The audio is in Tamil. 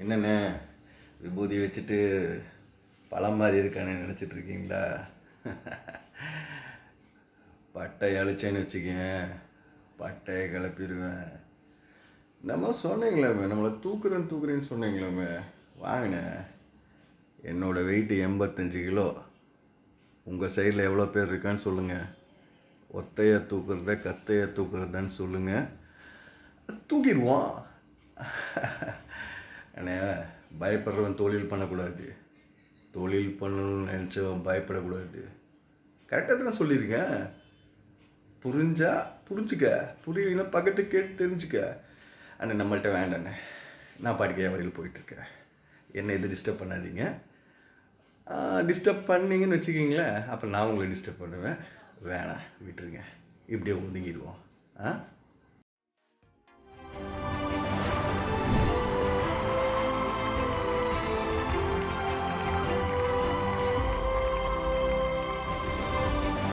என்னண்ணே விபூதி வச்சுட்டு பழம் மாதிரி இருக்கானே நினச்சிட்டு இருக்கீங்களா பட்டை அழிச்சேன்னு வச்சுக்கேன் பட்டையை கிளப்பிடுவேன் நம்ம சொன்னீங்களாமே நம்மளை தூக்குறேன்னு தூக்குறேன்னு சொன்னீங்களாமே வாங்கினேன் என்னோட வெயிட்டு எண்பத்தஞ்சு கிலோ உங்கள் சைடில் எவ்வளோ பேர் இருக்கான்னு சொல்லுங்கள் ஒத்தையை தூக்குறத கத்தையை தூக்குறதான்னு சொல்லுங்கள் தூக்கிடுவோம் அண்ணே பயப்படுறவன் தொழில் பண்ணக்கூடாது தொழில் பண்ணணும்னு நினச்சவன் பயப்படக்கூடாது கரெக்டாக தான் சொல்லியிருக்கேன் புரிஞ்சா புரிஞ்சுக்க புரியலைன்னா பக்கத்து கேட்டு தெரிஞ்சுக்க அண்ணே நம்மள்ட்ட வேண்டாண்ணே நான் பாட்டுக்கு என் வழியில் போயிட்டுருக்கேன் என்னை எது டிஸ்டர்ப் பண்ணாதீங்க டிஸ்டர்ப் பண்ணீங்கன்னு வச்சுக்கிங்களேன் அப்போ நான் உங்களை டிஸ்டர்ப் பண்ணுவேன் வேணாம் விட்டுருங்க இப்படியே ஒதுங்கிடுவோம் ஆ